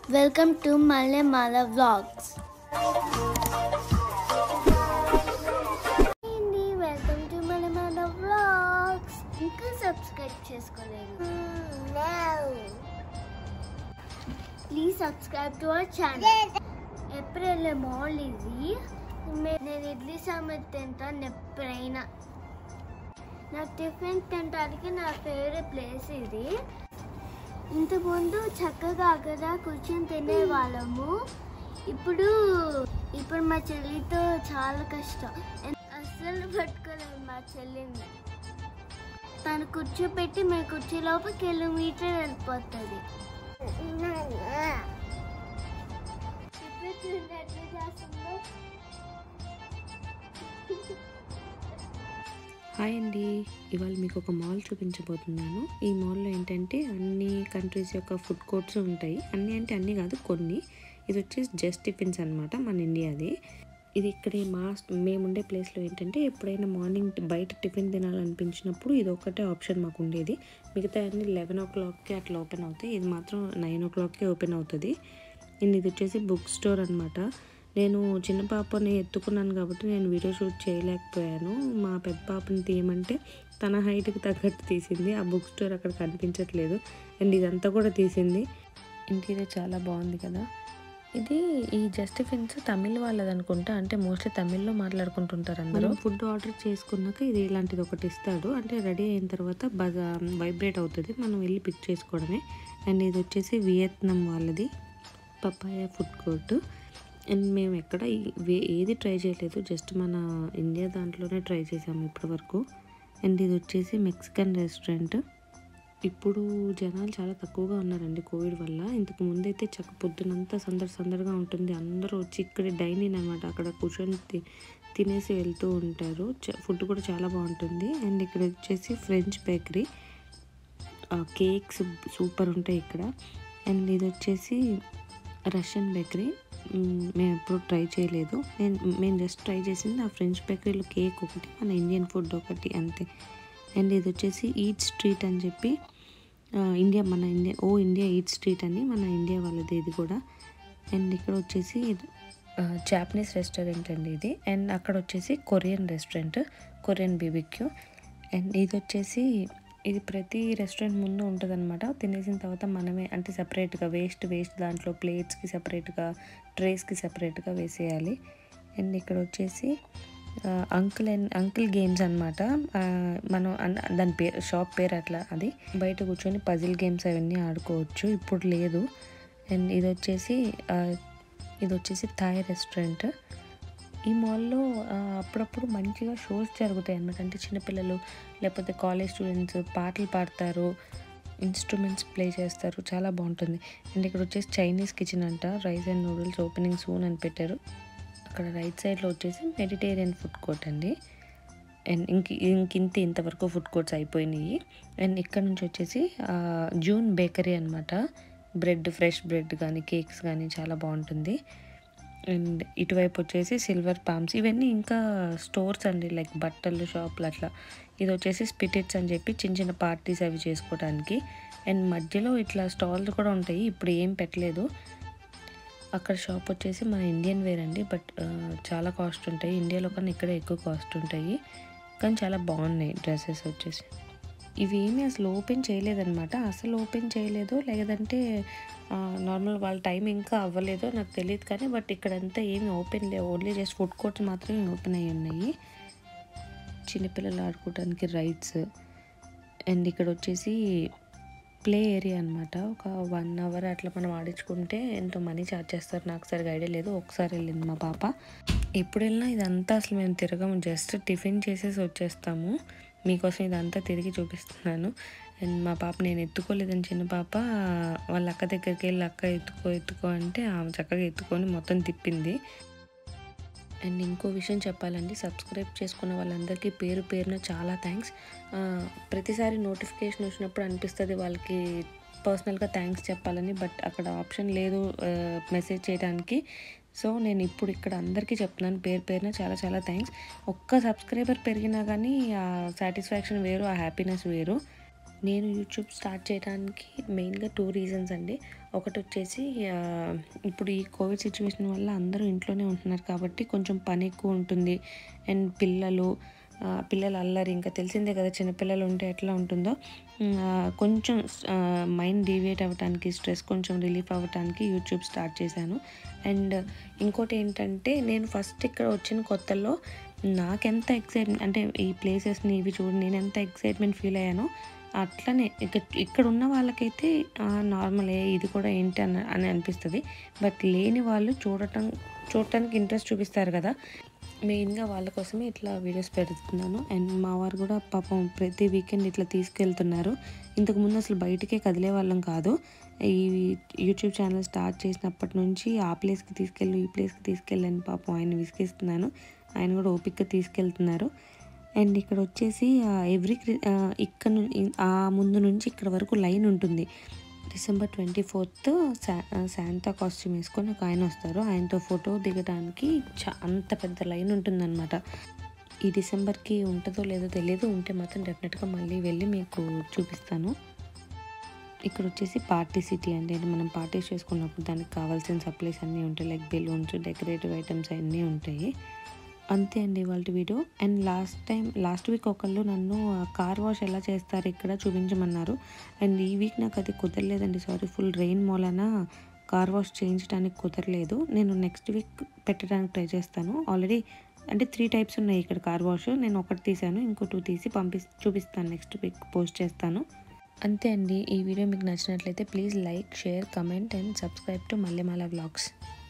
Welcome to Male Mala Vlogs. అండి welcome to Male Mala vlogs ఇంకా subscribe చేసుకోలేదు please subscribe to our channel April mall ఇది మే- నేను ఇడ్లీ సామెత్ తింటాను ఎప్పుడైనా నాకు టిఫిన్ తినడానికి నా ఫేవరెట్ ప్లేస్ ఇది ఇంతకుముందు చక్కగా అక్కడ కూర్చొని తినే వాళ్ళము ఇప్పుడు ఇప్పుడు మా చెల్లితో చాలా కష్టం ఎన్- అస్సలు పట్టుకోలేము మా చెల్లిని తను కూర్చోపెట్టి మేము కుర్చీలోపు కిలోమీటర్ వెళ్ళిపోతుంది ఇప్పుడు చూడండి ఎట్లా చేస్తుందో. హాయ్ అండి ఇవాళ మీకు ఒక మాల్ చూపించబోతున్నాను ఈ మాల్లో ఏంటంటే అన్ని కంట్రీస్ యొక్క ఫుడ్ కోర్ట్స్ ఉంటాయి అన్ని అంటే అన్ని కాదు కొన్ని ఇది వచ్చేసి జస్ట్ టిఫిన్స్ అనమాట మన ఇండియాది ఇది ఇక్కడ మా మేముండే ప్లేస్లో ఏంటంటే ఎప్పుడైనా మార్నింగ్ బయట టిఫిన్ తినాలనిపించినప్పుడు ఇది ఒకటే ఆప్షన్ మాకు ఉండేది మిగతా అన్ని లెవెన్ ఓ క్లాక్కి అట్లా ఓపెన్ అవుతాయి ఇది మాత్రం నైన్ ఓ క్లాక్కి ఓపెన్ అవుతుంది అండ్ ఇది వచ్చేసి బుక్ స్టోర్ అనమాట నేను చిన్న పాపని ఎత్తుకున్నాను కాబట్టి నేను వీడియో షూట్ చేయలేకపోయాను మా పెద్ద పాపని తీయమంటే తన హైట్కి తగ్గట్టు తీసింది ఆ బుక్ స్టోర్ అక్కడ కనిపించట్లేదు అండ్ ఇదంతా కూడా తీసింది ఇంటీరియర్ చాలా బాగుంది కదా ఇది ఈ జస్టిఫిన్స్ తమిళ్ వాళ్ళది అనుకుంటా అంటే మోస్ట్లీ తమిళ్లో మాట్లాడుకుంటుంటారు అందరూ ఫుడ్ ఆర్డర్ చేసుకున్నాక ఇది ఇలాంటిది ఒకటి ఇస్తాడు అంటే రెడీ అయిన తర్వాత బాగా వైబ్రేట్ అవుతుంది మనం వెళ్ళి పిక్ చేసుకోవడమే అండ్ ఇది వచ్చేసి వియత్నాం వాళ్ళది పపాయ ఫుడ్ కోర్ట్ అండ్ మేము ఎక్కడ ఈ- వే- ఏది ట్రై చేయలేదు జస్ట్ మన ఇండియా దాంట్లోనే ట్రై చేసాము ఇప్పటి వరకు అండ్ ఇది వచ్చేసి మెక్సికన్ రెస్టారెంట్ ఇప్పుడు జనాలు చాలా తక్కువగా ఉన్నారండి కోవిడ్ వల్ల ఇంతకు ముందైతే చక్క పొద్దునంతా సందడి సందడిగా ఉంటుంది అందరూ వచ్చి ఇక్కడ డైనింగ్ అనమాట అక్కడ కూర్చొని తి- తినేసి వెళ్తూ ఉంటారు చ- ఫుడ్ కూడా చాలా బాగుంటుంది అండ్ ఇక్కడ వచ్చేసి ఫ్రెంచ్ బేకరీ కేక్స్ సూపర్ ఉంటాయి ఇక్కడ అండ్ ఇది వచ్చేసి రష్యన్ బేకరీ మ్, మేము ఎప్పుడు ట్రై చేయలేదు నేను మేము జస్ట్ ట్రై చేసింది ఆ ఫ్రెంచ్ బేకరీలో కేక్ ఒకటి మన ఇండియన్ ఫుడ్ ఒకటి అంతే అండ్ ఇది వచ్చేసి ఈట్ స్ట్రీట్ అని చెప్పి ఆ, ఇండియా మన ఇండియా ఓ ఇండియా ఈట్ స్ట్రీట్ అని మన ఇండియా వాళ్ళది ఇది కూడా అండ్ ఇక్కడ వచ్చేసి జాపనీస్ రెస్టారెంట్ అండి ఇది అండ్ అక్కడ వచ్చేసి Korean restaurant Korean BBQ and ఇది వచ్చేసి ఇది ప్రతి రెస్టారెంట్ ముందు ఉంటుంది అనమాట తినేసిన తర్వాత మనమే అంటే సపరేట్గా వేస్ట్ వేస్ట్ దాంట్లో ప్లేట్స్కి సపరేట్గా ట్రేస్కి సపరేట్గా వేసేయాలి అండ్ ఇక్కడ వచ్చేసి అంకుల్ అండ్ అంకుల్ గేమ్స్ అనమాట మనం అన్- దాని పేరు షాప్ పేరు అట్లా అది బయట కూర్చొని పజిల్ గేమ్స్ అవన్నీ ఆడుకోవచ్చు ఇప్పుడు లేదు అండ్ ఇది వచ్చేసి ఆ, ఇది వచ్చేసి థాయ్ రెస్టారెంట్ ఈ మాల్లో ఆ, అప్పుడప్పుడు మంచిగా షోస్ జరుగుతాయి అన్నమాట అంటే చిన్నపిల్లలు లేకపోతే కాలేజ్ స్టూడెంట్స్ పాటలు పాడతారు ఇన్స్ట్రుమెంట్స్ ప్లే చేస్తారు చాలా బాగుంటుంది అండ్ ఇక్కడ వచ్చేసి చైనీస్ కిచెన్ అంట rice and noodles opening soon అని పెట్టారు అక్కడ రైట్ సైడ్లో వచ్చేసి మెడిటేరియన్ ఫుడ్ కోర్ట్ అండి అండ్ ఇంక ఇంకింత ఇంతవరకు ఫుడ్ కోర్ట్స్ అయిపోయినాయి అండ్ ఇక్కడ నుంచి వచ్చేసి ఆ, జూన్ బేకరీ అనమాట బ్రెడ్ ఫ్రెష్ బ్రెడ్ కానీ కేక్స్ కానీ చాలా బాగుంటుంది అండ్ ఇటువైపు వచ్చేసి సిల్వర్ పామ్స్ ఇవన్నీ ఇంకా స్టోర్స్ అండి లైక్ బట్టలు షాపులు అట్లా ఇది వచ్చేసి స్పిటిట్స్ అని చెప్పి చిన్న చిన్న పార్టీస్ అవి చేసుకోవడానికి అండ్ మధ్యలో ఇట్లా స్టాల్స్ కూడా ఉంటాయి ఇప్పుడు ఏం పెట్టలేదు అక్కడ షాప్ వచ్చేసి మన ఇండియన్ వేర్ అండి బట్ ఆ, చాలా కాస్ట్ ఉంటాయి ఇండియాలో కన్నా ఇక్కడ ఎక్కువ కాస్ట్ ఉంటాయి కానీ చాలా బాగున్నాయి డ్రెస్సెస్ వచ్చేసి ఇవి ఏమీ అసలు ఓపెన్ చేయలేదన్నమాట అసలు ఓపెన్ చేయలేదు లేదంటే నార్మల్ వాళ్ళ టైం ఇంకా అవ్వలేదో నాకు తెలియదు కానీ బట్ ఇక్కడంతా ఏమి ఓపెన్ లేవు ఓన్లీ జస్ట్ ఫుడ్ కోర్ట్స్ మాత్రమే ఓపెన్ అయ్యి ఉన్నాయి చిన్నపిల్లలు ఆడుకోవడానికి రైడ్స్ అండ్ ఇక్కడ వచ్చేసి ప్లే ఏరియా అనమాట ఒక వన్ అవర్ అట్లా మనం ఆడించుకుంటే ఎంతో మనీ ఛార్జ్ చేస్తారు నాకు సరిగా ఐడియా లేదు ఒకసారి వెళ్ళింది మా పాప ఎప్పుడు వెళ్ళినా ఇదంతా అసలు మేము తిరగము జస్ట్ టిఫిన్ చేసేసి వచ్చేస్తాము మీకోసం ఇదంతా తిరిగి చూపిస్తున్నాను అండ్ మా పాప నేను ఎత్తుకోలేదని చిన్న పాప వాళ్ళ అక్క దగ్గరికి వెళ్ళి అక్క ఎత్తుకో ఎత్తుకో అంటే ఆమె చక్కగా ఎత్తుకొని మొత్తం తిప్పింది అండ్ ఇంకో విషయం చెప్పాలండి సబ్స్క్రైబ్ చేసుకున్న వాళ్ళందరికీ పేరు పేరున చాలా థ్యాంక్స్ ప్రతిసారి నోటిఫికేషన్ వచ్చినప్పుడు అనిపిస్తుంది వాళ్ళకి పర్సనల్గా థ్యాంక్స్ చెప్పాలని బట్ అక్కడ ఆప్షన్ లేదు మెసేజ్ చేయడానికి సో నేను ఇప్పుడు ఇక్కడ అందరికీ చెప్తున్నాను పేరు పేరున చాలా చాలా థ్యాంక్స్ ఒక్క సబ్స్క్రైబర్ పెరిగినా కానీ ఆ సాటిస్ఫాక్షన్ వేరు ఆ హ్యాపీనెస్ వేరు నేను యూట్యూబ్ స్టార్ట్ చేయడానికి మెయిన్గా టూ రీజన్స్ అండి ఒకటి వచ్చేసి ఆ, ఇప్పుడు ఈ కోవిడ్ సిచ్యువేషన్ వల్ల అందరూ ఇంట్లోనే ఉంటున్నారు కాబట్టి కొంచెం పని ఎక్కువ ఉంటుంది అండ్ పిల్లలు ఆ, పిల్లల అల్లరి ఇంకా తెలిసిందే కదా చిన్నపిల్లలు ఉంటే ఎట్లా ఉంటుందో ఉమ్, ఆ, కొంచెం మైండ్ డీవియేట్ అవ్వడానికి స్ట్రెస్ కొంచెం రిలీఫ్ అవ్వడానికి యూట్యూబ్ స్టార్ట్ చేశాను అండ్ ఇంకోటి ఏంటంటే నేను ఫస్ట్ ఇక్కడ వచ్చిన కొత్తలో నాకెంత ఎక్సైట్మెంట్ అంటే ఈ ప్లేసెస్ని ఇవి చూడు నేను ఎంత ఎక్సైట్మెంట్ ఫీల్ అయ్యానో అట్లనే ఇక ఇక్కడ ఉన్న వాళ్ళకైతే నార్మలే ఇది కూడా ఏంటి అని అని అనిపిస్తుంది బట్ లేని వాళ్ళు చూడటం చూడటానికి ఇంట్రెస్ట్ చూపిస్తారు కదా మెయిన్గా వాళ్ళ కోసమే ఇట్లా వీడియోస్ పెడుతున్నాను అండ్ మా వారు కూడా పాపం ప్రతి వీకెండ్ ఇట్లా తీసుకెళ్తున్నారు ఇంతకు ముందు అసలు బయటికే కదిలే వాళ్ళం కాదు ఈ యూట్యూబ్ ఛానల్ స్టార్ట్ చేసినప్పటి నుంచి ఆ ప్లేస్కి తీసుకెళ్ళి ఈ ప్లేస్కి తీసుకెళ్ళని పాపం ఆయన విసిగిస్తున్నాను ఆయన కూడా ఓపిక్గా తీసుకెళ్తున్నారు అండ్ ఇక్కడ వచ్చేసి ఎవ్రీ ఇక్కడ ను- ఆ ముందు నుంచి ఇక్కడ వరకు లైన్ ఉంటుంది December twenty fourth Santa costume వేసుకొని ఒక ఆయన వస్తారు ఆయనతో ఫోటో దిగడానికి చ- అంత పెద్ద లైన్ ఉంటుందన్నమాట ఈ డిసెంబర్కి ఉంటుందో లేదో తెలియదు ఉంటే మాత్రం డెఫినెట్గా మళ్ళీ వెళ్ళి మీకు చూపిస్తాను ఇక్కడ వచ్చేసి పార్టీ సిటీ అండి అంటే మనం పార్టీస్ చేసుకున్నప్పుడు దానికి కావాల్సిన సప్లైస్ అన్నీ ఉంటాయి లైక్ బెలూన్స్ డెకరేటివ్ ఐటమ్స్ అన్నీ ఉంటాయి అంతే అండి వాళ్ళ video and last time last week ఒకళ్ళు నన్ను కార్ వాష్ ఎలా చేస్తారు ఇక్కడ చూపించమన్నారు అండ్ ఈ వీక్ నాకు అది కుదరలేదండి సారీ ఫుల్ రెయిన్ మూలన కార్ వాష్ చేయించడానికి కుదరలేదు నేను నెక్స్ట్ వీక్ పెట్టడానికి ట్రై చేస్తాను ఆల్రెడీ అంటే త్రీ టైప్స్ ఉన్నాయి ఇక్కడ కార్ వాష్ నేను ఒకటి తీసాను ఇంకో టూ తీసి పంపి చూపిస్తాను నెక్స్ట్ వీక్ పోస్ట్ చేస్తాను అంతే అండి ఈ వీడియో మీకు నచ్చినట్లయితే please like share comment and subscribe to Mallemala vlogs